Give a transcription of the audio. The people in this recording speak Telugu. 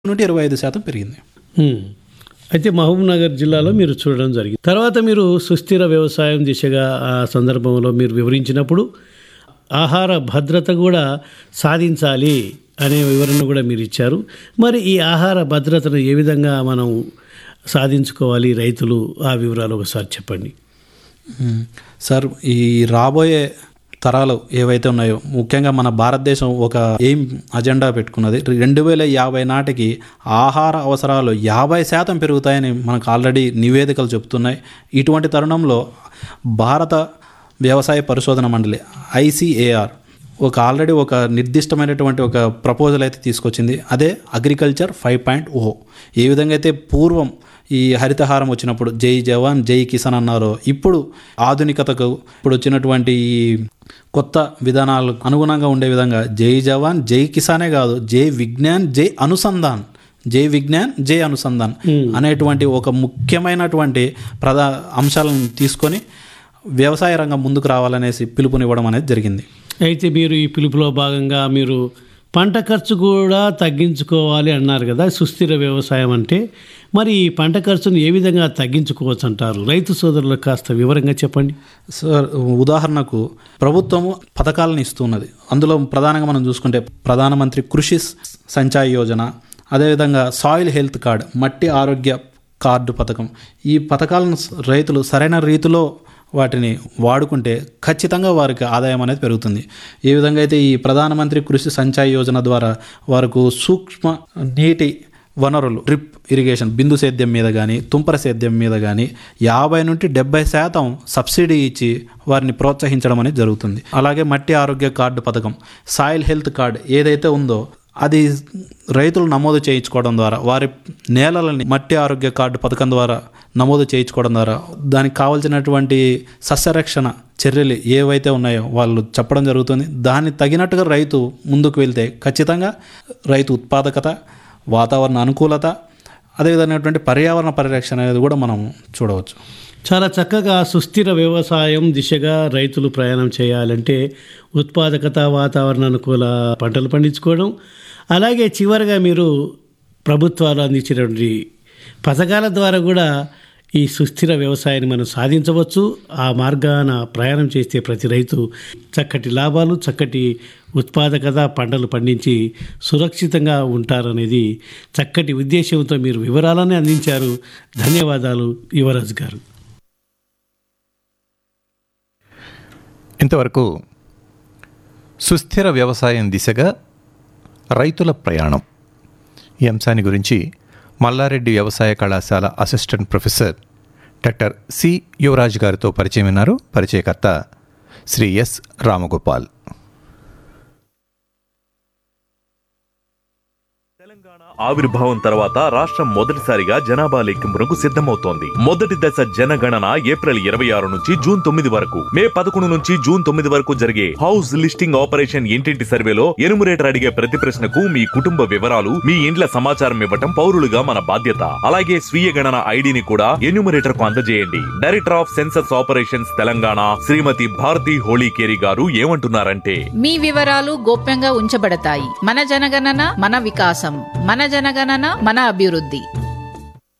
నుండి ఇరవై ఐదు శాతం పెరిగింది ఉమ్. అయితే మహబూబ్ నగర్ జిల్లాలో మీరు చూడడం జరిగింది తర్వాత మీరు సుస్థిర వ్యవసాయం దిశగా ఆ సందర్భంలో మీరు వివరించినప్పుడు ఆహార భద్రత కూడా సాధించాలి అనే వివరణ కూడా మీరు ఇచ్చారు మరి ఈ ఆహార భద్రతను ఏ విధంగా మనం సాధించుకోవాలి రైతులు ఆ వివరాలు ఒకసారి చెప్పండి మ్మ్. సార్ ఈ రాబోయే తరాలు ఏవైతే ఉన్నాయో ముఖ్యంగా మన భారతదేశం ఒక ఎయిమ్ అజెండా పెట్టుకున్నది రెండు వేల యాభై నాటికి ఆహార అవసరాలు యాభై శాతం పెరుగుతాయని మనకు ఆల్రెడీ నివేదికలు చెప్తున్నాయి ఇటువంటి తరుణంలో భారత వ్యవసాయ పరిశోధన మండలి ఐసిఏఆర్ ఒక ఆల్రెడీ ఒక నిర్దిష్టమైనటువంటి ఒక ప్రపోజల్ అయితే తీసుకొచ్చింది అదే అగ్రికల్చర్ ఫైవ్ పాయింట్ ఓ ఏ విధంగా అయితే పూర్వం ఈ హరితహారం వచ్చినప్పుడు జై జవాన్ జై కిసాన్ అన్నారో ఇప్పుడు ఆధునికతకు ఇప్పుడు వచ్చినటువంటి ఈ కొత్త విధానాలు అనుగుణంగా ఉండే విధంగా జై జవాన్ జై కిసానే కాదు జై విజ్ఞాన్ జై అనుసంధాన్ జై విజ్ఞాన్ జై అనుసంధాన్ అనేటువంటి ఒక ముఖ్యమైనటువంటి ప్రధా అంశాలను తీసుకొని వ్యవసాయ రంగం ముందుకు రావాలనేసి పిలుపునివ్వడం అనేది జరిగింది అయితే మీరు ఈ పిలుపులో భాగంగా మీరు పంట ఖర్చు కూడా తగ్గించుకోవాలి అన్నారు కదా సుస్థిర వ్యవసాయం అంటే మరి ఈ పంట ఖర్చును ఏ విధంగా తగ్గించుకోవచ్చు అంటారు రైతు సోదరులకు కాస్త వివరంగా చెప్పండి సార్ ఉదాహరణకు ప్రభుత్వము పథకాలను ఇస్తున్నది అందులో ప్రధానంగా మనం చూసుకుంటే ప్రధానమంత్రి కృషి సంచాయ్ యోజన అదేవిధంగా సాయిల్ హెల్త్ కార్డ్ మట్టి ఆరోగ్య కార్డు పథకం ఈ పథకాలను స- రైతులు సరైన రీతిలో వాటిని వాడుకుంటే ఖచ్చితంగా వారికి ఆదాయం అనేది పెరుగుతుంది ఏ విధంగా అయితే ఈ ప్రధానమంత్రి కృషి సంచాయ్ యోజన ద్వారా వారికి సూక్ష్మ నీటి వనరులు డ్రిప్ ఇరిగేషన్ బిందు సేద్యం మీద కానీ తుంపర సేద్యం మీద కానీ యాభై నుండి డెబ్బై శాతం సబ్సిడీ ఇచ్చి వారిని ప్రోత్సహించడం అనేది జరుగుతుంది అలాగే మట్టి ఆరోగ్య కార్డు పథకం సాయిల్ హెల్త్ కార్డ్ ఏదైతే ఉందో అది రైతులు నమోదు చేయించుకోవడం ద్వారా వారి నేలలని మట్టి ఆరోగ్య కార్డు పథకం ద్వారా నమోదు చేయించుకోవడం ద్వారా దానికి కావాల్సినటువంటి సస్యరక్షణ చర్యలు ఏవైతే ఉన్నాయో వాళ్ళు చెప్పడం జరుగుతుంది దాన్ని తగినట్టుగా రైతు ముందుకు వెళ్తే ఖచ్చితంగా రైతు ఉత్పాదకత వాతావరణ అనుకూలత అదేవిధమైనటువంటి పర్యావరణ పరిరక్షణ అనేది కూడా మనం చూడవచ్చు చాలా చక్కగా సుస్థిర వ్యవసాయం దిశగా రైతులు ప్రయాణం చేయాలంటే ఉత్పాదకత వాతావరణ అనుకూల పంటలు పండించుకోవడం అలాగే చివరగా మీరు ప్రభుత్వాలు అందించినటువంటి పథకాల ద్వారా కూడా ఈ సుస్థిర వ్యవసాయాన్ని మనం సాధించవచ్చు ఆ మార్గాన ప్రయాణం చేస్తే ప్రతి రైతు చక్కటి లాభాలు చక్కటి ఉత్పాదకత పంటలు పండించి సురక్షితంగా ఉంటారనేది చక్కటి ఉద్దేశంతో మీరు వివరాలనే అందించారు ధన్యవాదాలు యువరాజ్ గారు ఇంతవరకు సుస్థిర వ్యవసాయం దిశగా రైతుల ప్రయాణం ఈ అంశాన్ని గురించి మల్లారెడ్డి వ్యవసాయ కళాశాల assistant professor doctor C Yuvaraj గారితో పరిచయం విన్నారు పరిచయకర్త శ్రీ ఎస్ రామగోపాల్ తెలంగాణ ఆవిర్భావం తర్వాత రాష్ట్రం మొదటిసారిగా జనాభా లెక్కింపునకు సిద్ధమవుతోంది మొదటి దశ జనగణన ఏప్రిల్ ఇరవై ఆరు నుంచి జూన్ తొమ్మిది వరకు మే పదకొండు నుంచి జూన్ తొమ్మిది వరకు జరిగే హౌస్ లిస్టింగ్ ఆపరేషన్ ఇంటింటి సర్వేలో ఎనుమరేటర్ అడిగే ప్రతి ప్రశ్నకు మీ కుటుంబ వివరాలు మీ ఇండ్ల సమాచారం ఇవ్వటం పౌరులుగా మన బాధ్యత అలాగే స్వీయ గణన ఐడిని కూడా ఎన్యూమరేటర్ కు అందజేయండి director of census operations Telangana Srimati Bharati Holikeri గారు ఏమంటున్నారంటే మీ వివరాలు గోప్యంగా ఉంచబడతాయి మన జనగణన మన వికాసం మన జనగణన మన అభివృద్ధి